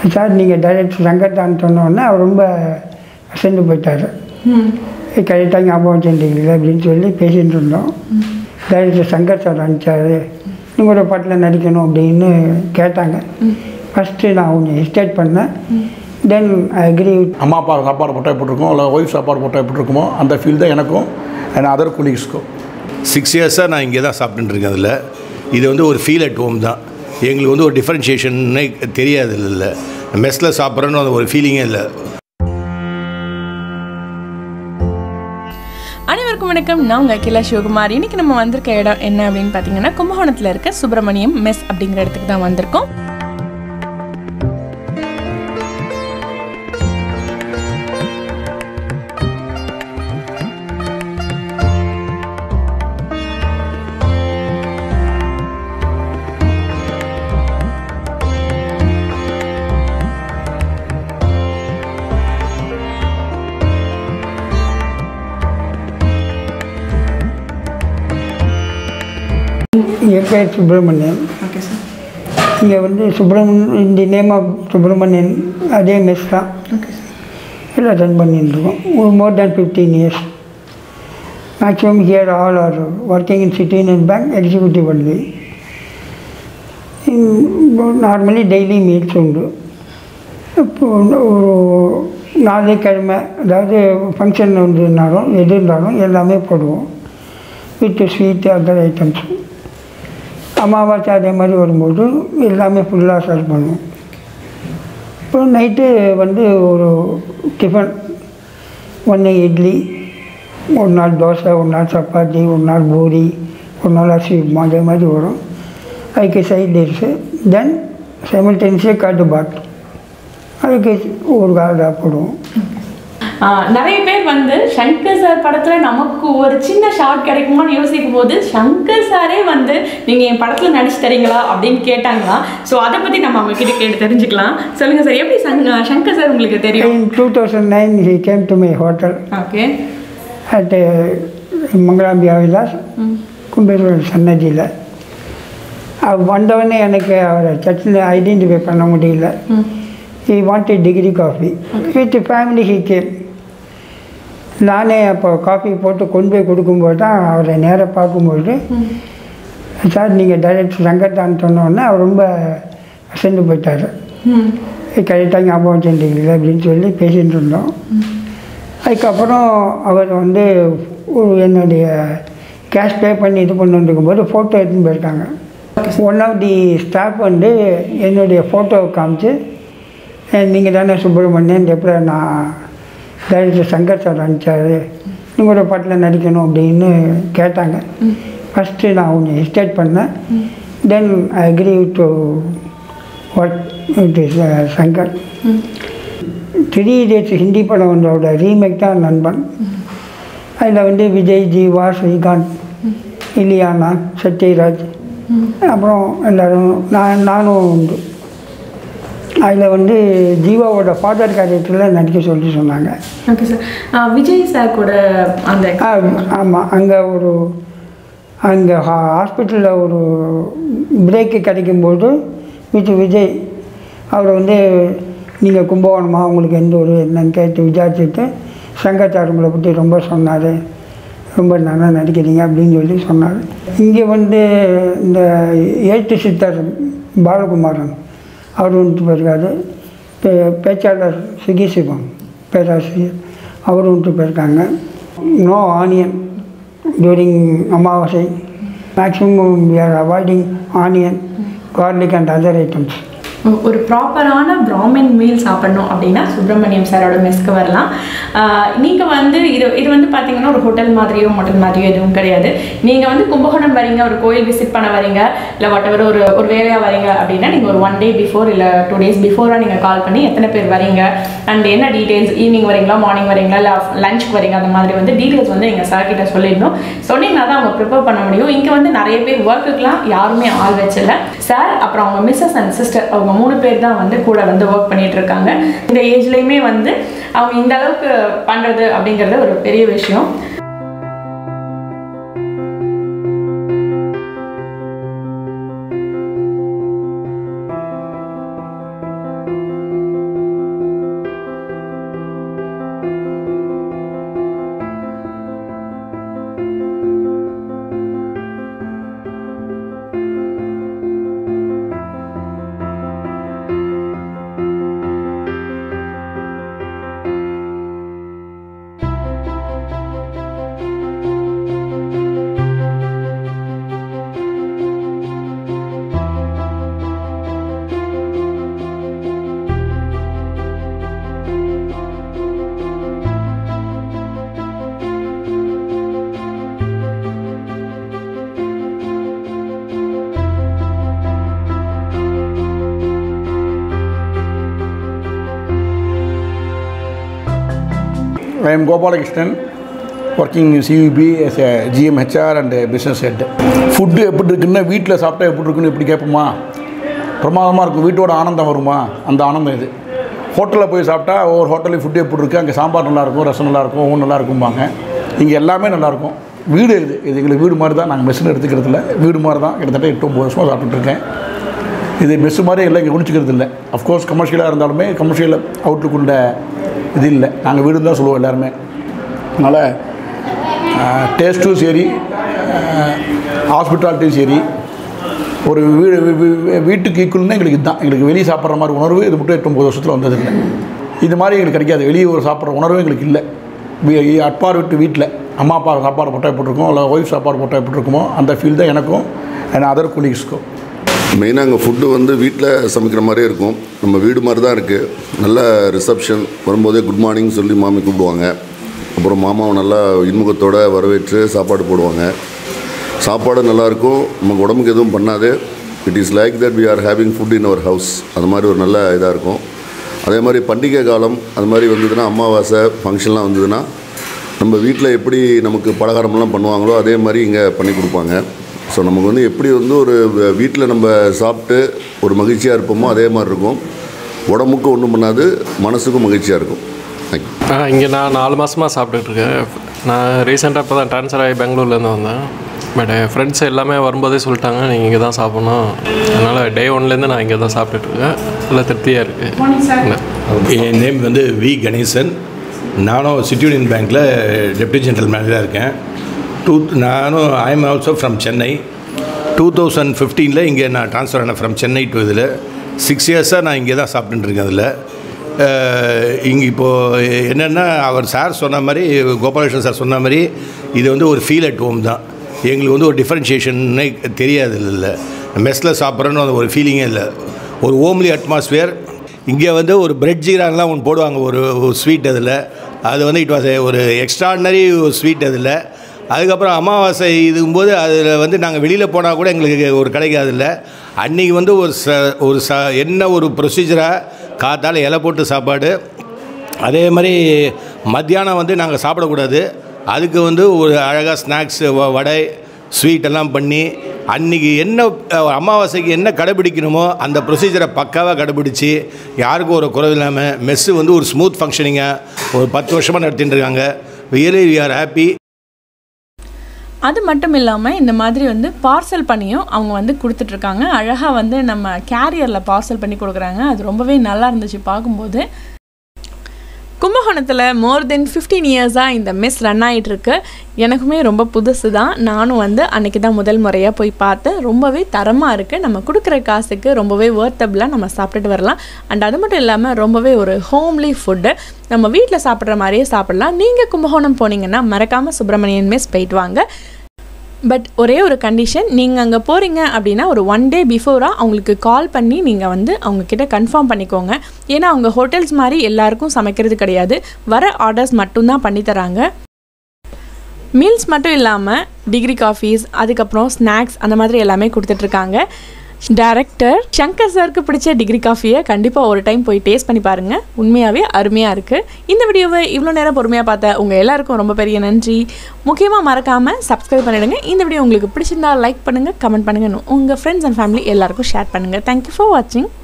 sir நீங்கள் director சங்கர்தான் சொன்னோடனே அவர் ரொம்ப அசந்து போயிட்டார் ம் கரெக்டாக ஞாபகம் வச்சுருந்தீங்களே அப்படின்னு சொல்லி பேசிகிட்டு இருந்தோம் டைரக்டர் சங்கர் சார் அனுப்பிச்சாரு நீங்கள் ஒரு பாட்டில் நடிக்கணும் அப்படின்னு கேட்டாங்க ஃபஸ்ட்டு நான் கொஞ்சம் ஹெஸ்டேட் பண்ணேன் தென் ஐ அக்ரி அம்மா அப்பா சாப்பாடு போட்டால் எப்படி இருக்கும் இல்லை ஒய்ஃப் சாப்பாடு போட்டால் எப்படி இருக்குமோ அந்த ஃபீல் தான் எனக்கும் அண்ட் அதர் கொலீக்ஸ்க்கும் சிக்ஸ் இயர்ஸாக நான் இங்கே தான் சாப்பிட்டுட்டு இருக்கேன் அதில் இது வந்து ஒரு ஃபீல் அட் ஹோம் தான் எங்களுக்கு வந்து ஒரு டிஃப்ரென்ஷியேஷன்னே தெரியாது இல்லை மெஸ்ஸில் சாப்பிட்றேன்னு அந்த ஒரு ஃபீலிங்கே இல்லை அனைவருக்கும் வணக்கம் நான் உங்கள் அகிலா சிவகுமார் இன்னைக்கு நம்ம வந்திருக்க இடம் என்ன அப்படின்னு பார்த்தீங்கன்னா கும்பகோணத்தில் இருக்க சுப்பிரமணியம் மெஸ் அப்படிங்கிற இடத்துக்கு தான் வந்திருக்கோம் என் பேர் சுப்பிரமணியன் ஓகே சார் இங்கே வந்து சுப்பிரமணியன் இந்த நேம் ஆஃப் சுப்பிரமணியன் அதே மெஸ் தான் ஓகே சார் எல்லாம் ரன் பண்ணிட்டு இருக்கோம் ஒரு more than fifteen years maximum here all are working in City Union Bank executive only normally daily meals உண்டு இப்போ வந்து ஒரு நாளே கிழமை அதாவது ஃபங்க்ஷன் வந்துனாலும் எது இருந்தாலும் எல்லாமே போடுவோம் வித்து ஸ்வீட்டு அதர் ஐட்டம்ஸ் அமாவாசை அதே மாதிரி வரும்போது எல்லாமே ஃபுல்லாக சர்வ் பண்ணுவோம் அப்புறம் நைட்டு வந்து ஒரு டிஃபன் ஒன்று இட்லி ஒரு நாள் தோசை ஒரு நாள் சப்பாத்தி ஒரு நாள் பூரி ஒரு நாள் அரிசி உப்புமா அதே மாதிரி வரும் அதுக்கு சைட் டிஷ்ஷு தென் செமல்டேனியஸாக காட்டு பாட் அதுக்கு ஒரு காலை போடுவோம் ஆஹ் நிறைய பேர் வந்து சங்கர் சார் படத்துல நமக்கு ஒரு சின்ன ஷார்ட் கிடைக்குமான்னு யோசிக்கும் போது சங்கர் சாரே வந்து நீங்க என் படத்துல நடிச்சு தரீங்களா அப்படின்னு கேட்டாங்களா ஸோ அதை பத்தி நம்ம அவங்க கிட்ட கேட்டு தெரிஞ்சுக்கலாம் சொல்லுங்க சார் எப்படி சங்க- சங்கர் சார் உங்களுக்கு தெரியும் In 2009, he came to my hotel okay at uh, Mangalambika Vilas Kumbeswarar சன்னதியில் அவர் வந்தவொடனே எனக்கு அவரை சர்ச்சில் ஐடென்டிஃபை பண்ண முடியல he wanted degree coffee with family he came நானே அப்போ காஃபி போட்டு கொண்டு போய் கொடுக்கும்போது தான் அவரை நேராக பார்க்கும்போது சார் நீங்கள் டைரக்டர் சங்கர்தான் சொன்னோடனே அவர் ரொம்ப அசந்து போயிட்டார் கரெக்டாக ஞாபகம் வச்சுருந்தீங்களே அப்படின்னு சொல்லி பேசிகிட்டு இருந்தோம் அதுக்கப்புறம் அவர் வந்து ஒரு என்னுடைய கேஷ் பே பண்ணி இது பண்ணி இருக்கும்போது ஃபோட்டோ எடுத்துன்னு போயிருக்காங்க ஒன் ஆஃப் தி ஸ்டாஃப் வந்து என்னுடைய ஃபோட்டோவை காமிச்சு நீங்கள் தானே சுப்பிரமணியன் எப்படி நான் டைரக்டர் சங்கர் சார் அனுப்பிச்சாரு நீங்கள் ஒரு பாட்டில் நடிக்கணும் அப்படின்னு கேட்டாங்க ஃபஸ்ட்டு நான் கொஞ்சம் ஹெஸ்டேட் பண்ணேன் then I agree to work with Shankar three idiots Hindi படம் வந்தோட ரீமேக் தான் நண்பன் அதில் வந்து விஜய் ஜீவா ஸ்ரீகாந்த் இலியானா சத்யராஜ் அப்புறம் எல்லோரும் நான் நானும் உண்டு அதில் வந்து ஜீவாவோட ஃபாதர் கேரக்டரில் நடிக்க சொல்லி சொன்னாங்க ஓகே சார் விஜய் சார் கூட அந்த ஆமாம் அங்கே ஒரு அங்கே ஹாஸ்பிட்டலில் ஒரு பிரேக்கு கிடைக்கும்போது வித் விஜய் அவர் வந்து நீங்கள் கும்பகோணமா உங்களுக்கு எந்த ஒரு என்னன்னு கேட்டு விசாரிச்சுட்டு சங்கத்தார் உங்களை பற்றி ரொம்ப சொன்னார் ரொம்ப நல்லா நடிக்கிறீங்க அப்படின்னு சொல்லி சொன்னார் இங்கே வந்து இந்த ஏட்டு சித்தர் பாலகுமாரன் அவர் வந்துட்டு போயிருக்காரு பே- பேச்சாளர் சுகி சிவம் பேராசிரியர் அவர் வந்துட்டு போயிருக்காங்க no onion during amavasya maximum we are avoiding onion garlic and other items ஒரு ப்ராப்பரான பிராமின் மீல் சாப்பிடணும் அப்படின்னா சுப்பிரமணியம் சாரோட மெஸ்க்கு வரலாம் நீங்கள் வந்து இது இது வந்து பார்த்தீங்கன்னா ஒரு ஹோட்டல் மாதிரியோ மோட்டல் மாதிரியோ எதுவும் கிடையாது நீங்கள் வந்து கும்பகோணம் வரீங்க ஒரு கோயில் விசிட் பண்ண வரீங்க இல்லை வாட் ஒரு ஒரு வேலையாக வரீங்க அப்படின்னா நீங்கள் ஒரு ஒன் டே பிஃபோர் இல்லை டூ டேஸ் பிஃபோராக நீங்கள் கால் பண்ணி எத்தனை பேர் வரீங்க அண்ட் என்ன டீட்டெயில்ஸ் ஈவினிங் வரீங்களா மார்னிங் வரீங்களா இல்லை லஞ்சுக்கு வரீங்க அந்த மாதிரி வந்து டீட்டெயில்ஸ் வந்து நீங்கள் சார் கிட்ட சொல்லிடணும் சொன்னீங்கன்னா தான் அவங்க ப்ரிப்பேர் பண்ண முடியும் இங்கே வந்து நிறைய பேர் ஒர்க்குக்கெலாம் யாருமே ஆள் வச்சல சார் அப்புறம் அவங்க மிஸ்ஸஸ் அண்ட் சிஸ்டர் அவங்க மூணு பேர் தான் வந்து கூட வந்து ஒர்க் பண்ணிட்டு இருக்காங்க இந்த ஏஜ்லேயுமே வந்து அவங்க இந்த அளவுக்கு பண்ணுறது அப்படிங்கிறது ஒரு பெரிய விஷயம் I am Gopalakrishnan working CUB as a GM HR and business head food எப்படி இருக்குன்னா வீட்டில் சாப்பிட்டா எப்படி இருக்குன்னு எப்படி கேட்போமா பிரமாதமாக இருக்கும் வீட்டோட ஆனந்தம் வருமா அந்த ஆனந்தம் இது ஹோட்டலில் போய் சாப்பிட்டா ஒவ்வொரு ஹோட்டலையும் ஃபுட்டு எப்படி இருக்குது அங்கே சாம்பார் நல்லாயிருக்கும் ரசம் நல்லாயிருக்கும் ஒவ்வொன்று நல்லா இருக்கும்பாங்க இங்கே எல்லாமே நல்லாயிருக்கும் வீடு இது இது எங்களுக்கு வீடு மாதிரி தான் நாங்கள் மெஸ்ஸில் எடுத்துக்கிறதில்ல வீடு மாதிரி தான் கிட்டத்தட்ட எட்டு ஒம்பது வருஷமாக சாப்பிட்டுருக்கேன் இது மெஸ் மாதிரி எல்லாம் இங்கே குடிச்சிக்கிறது இல்லை அஃப்கோர்ஸ் கமர்ஷியலாக இருந்தாலுமே கமர்ஷியல் அவுட்லுக் உள்ள இது இல்லை நாங்கள் வீடுன்னு தான் சொல்லுவோம் எல்லாருமே அதனால் டேஸ்ட்டும் சரி ஹாஸ்பிட்டாலிட்டியும் சரி ஒரு வீடு வீ- வீ- வீட்டுக்கு ஈக்குவல்னா எங்களுக்கு இதுதான் எங்களுக்கு வெளியே சாப்பிட்ற மாதிரி உணர்வு இது மட்டும் எட்டு ஒம்பது வருஷத்தில் வந்ததில்லை இது மாதிரி எங்களுக்கு கிடைக்காது வெளியே ஒரு சாப்பிட்ற உணர்வு எங்களுக்கு இல்லை வீ- அட்பார் விட்டு வீட்டில் அம்மா அப்பா சாப்பாடு போட்டால் எப்படி இருக்கும் இல்லை ஒய்ஃப் சாப்பாடு போட்டால் எப்படி இருக்குமோ அந்த ஃபீல் தான் எனக்கும் அண்ட் அதர் கொலீக்ஸ்க்கும் மெயினாக அங்கே ஃபுட்டு வந்து வீட்டில் சமைக்கிற மாதிரியே இருக்கும் நம்ம வீடு மாதிரி தான் இருக்குது நல்ல ரிசப்ஷன் வரும்போதே குட் மார்னிங் சொல்லி மாமி கூப்பிடுவாங்க அப்புறம் மாமாவை நல்லா இன்முகத்தோட வரவேற்று சாப்பாடு போடுவாங்க சாப்பாடு நல்லாயிருக்கும் நமக்கு உடம்புக்கு எதுவும் பண்ணாது it is like that we are having food in our house அது மாதிரி ஒரு நல்ல இதாக இருக்கும் அதே மாதிரி பண்டிகை காலம் அது மாதிரி வந்ததுன்னா அமாவாசை ஃபங்க்ஷன்லாம் வந்ததுன்னா நம்ம வீட்டில் எப்படி நமக்கு பலகாரமெல்லாம் பண்ணுவாங்களோ அதே மாதிரி இங்கே பண்ணி கொடுப்பாங்க ஸோ நமக்கு வந்து எப்படி வந்து ஒரு வீட்டில் நம்ம சாப்பிட்டு ஒரு மகிழ்ச்சியாக இருப்போமோ அதே மாதிரி இருக்கும் உடம்புக்கும் ஒன்றும் பண்ணாது மனசுக்கும் மகிழ்ச்சியாக இருக்கும் தேங்க்யூ ஆ இங்கே நான் நாலு மாதமாக சாப்பிட்டுட்டு இருக்கேன் நான் ரீசெண்டாக இப்போ தான் ட்ரான்ஸ்ஃபர் ஆகி பெங்களூர்லேருந்து வந்தேன் பட் என் ஃப்ரெண்ட்ஸ் எல்லாமே வரும்போதே சொல்லிட்டாங்க நீங்கள் இங்கே தான் சாப்பிட்ணும் அதனால் டே ஒன்லேருந்து நான் இங்கே தான் சாப்பிட்டுட்டு இருக்கேன் நல்லா திருப்தியாக இருக்குது என் நேம் வந்து வி கணேசன் நானும் சிட்டி யூனியன் பேங்க்கில் டெப்டி ஜெனரல் மேனேஜராக இருக்கேன் டூ நானும் I am also from Chennai two thousand ஃபிஃப்டீனில் இங்கே நான் ட்ரான்ஸ்ஃபர் ஆனேன் ஃப்ரம் சென்னை டு இதில் சிக்ஸ் இயர்ஸாக நான் இங்கே தான் சாப்பிட்டுட்டு இருக்கேன் அதில் இங்கே இப்போது என்னென்னா அவர் சார் சொன்ன மாதிரி கோபாலகிருஷ்ணன் சார் சொன்ன மாதிரி இது வந்து ஒரு ஃபீல் அட் ஹோம் தான் எங்களுக்கு வந்து ஒரு டிஃப்ரென்ஷியேஷன்னே தெரியாது இல்லை மெஸ்ஸில் சாப்பிட்றோன்னு அந்த ஒரு ஃபீலிங்கே இல்லை ஒரு ஹோம்லி அட்மாஸ்பியர் இங்கே வந்து ஒரு பிரெட் ஜீரான்லாம் ஒன்று போடுவாங்க ஒரு ஒரு ஸ்வீட் அதில் அது வந்து இட் வாஸ் ஒரு எக்ஸ்ட்ராடினரி ஒரு ஸ்வீட் அதில் அதுக்கப்புறம் அமாவாசை இதுங்கும்போது அதில் வந்து நாங்கள் வெளியில் போனால் கூட எங்களுக்கு ஒரு கிடைக்காதில்ல அன்றைக்கி வந்து ஒரு ச ஒரு ச என்ன ஒரு ப்ரொசீஜராக காத்தால இலை போட்டு சாப்பாடு அதே மாதிரி மத்தியானம் வந்து நாங்கள் சாப்பிடக்கூடாது அதுக்கு வந்து ஒரு அழகாக ஸ்நாக்ஸ் வடை ஸ்வீட் எல்லாம் பண்ணி அன்றைக்கி என்ன அஹ், அமாவாசைக்கு என்ன கடைபிடிக்கணுமோ அந்த ப்ரொசீஜரை பக்காவாக கடைபிடிச்சி யாருக்கும் ஒரு குறைவு இல்லாமல் மெஸ்ஸு வந்து ஒரு ஸ்மூத் ஃபங்க்ஷனிங்காக ஒரு பத்து வருஷமாக நடத்திட்டு இருக்காங்க ரியலி வி ஆர் ஹாப்பி அது மட்டும் இல்லாமல் இந்த மாதிரி வந்து பார்சல் பண்ணியும் அவங்க வந்து கொடுத்துட்ருக்காங்க அழகாக வந்து நம்ம கேரியரில் பார்சல் பண்ணி கொடுக்குறாங்க அது ரொம்பவே நல்லா இருந்துச்சு பார்க்கும்போது கும்பகோணத்தில் மோர் தென் ஃபிஃப்டீன் இயர்ஸாக இந்த மிஸ் ரன் ஆகிட்டுருக்கு எனக்குமே ரொம்ப புதுசு தான் நானும் வந்து அன்றைக்கி தான் முதல் முறையாக போய் பார்த்தேன் ரொம்பவே தரமாக இருக்குது நம்ம கொடுக்குற காசுக்கு ரொம்பவே ஒர்த்தபிளாக நம்ம சாப்பிட்டுட்டு வரலாம் அண்ட் அது மட்டும் இல்லாமல் ரொம்பவே ஒரு ஹோம்லி ஃபுட்டு நம்ம வீட்டில் சாப்பிட்ற மாதிரியே சாப்பிடலாம் நீங்கள் கும்பகோணம் போனீங்கன்னா மறக்காமல் சுப்பிரமணியன் மிஸ் போயிட்டு வாங்க பட் ஒரே ஒரு கண்டிஷன் நீங்கள் அங்கே போகிறீங்க அப்படின்னா ஒரு ஒன் டே பிஃபோராக அவங்களுக்கு கால் பண்ணி நீங்கள் வந்து அவங்கக்கிட்ட கன்ஃபார்ம் பண்ணிக்கோங்க ஏன்னா அவங்க ஹோட்டல்ஸ் மாதிரி எல்லாருக்கும் சமைக்கிறது கிடையாது வர ஆர்டர்ஸ் மட்டும்தான் பண்ணி தராங்க மீல்ஸ் மட்டும் இல்லாமல் டிகிரி காஃபீஸ் அதுக்கப்புறம் ஸ்நாக்ஸ் அந்த மாதிரி எல்லாமே கொடுத்துட்ருக்காங்க டைரக்டர் சங்கர் சாருக்கு பிடிச்ச டிகிரி காஃபியை கண்டிப்பாக ஒரு டைம் போய் டேஸ்ட் பண்ணி பாருங்கள் உண்மையாகவே அருமையாக இருக்குது இந்த வீடியோவை இவ்வளோ நேரம் பொறுமையாக பார்த்த உங்கள் எல்லாருக்கும் ரொம்ப பெரிய நன்றி முக்கியமாக மறக்காமல் சப்ஸ்கிரைப் பண்ணிடுங்க இந்த வீடியோ உங்களுக்கு பிடிச்சிருந்தா லைக் பண்ணுங்கள் கமெண்ட் பண்ணுங்கள் உங்கள் ஃப்ரெண்ட்ஸ் அண்ட் ஃபேமிலி எல்லாருக்கும் ஷேர் பண்ணுங்கள் தேங்க்யூ ஃபார் வாட்சிங்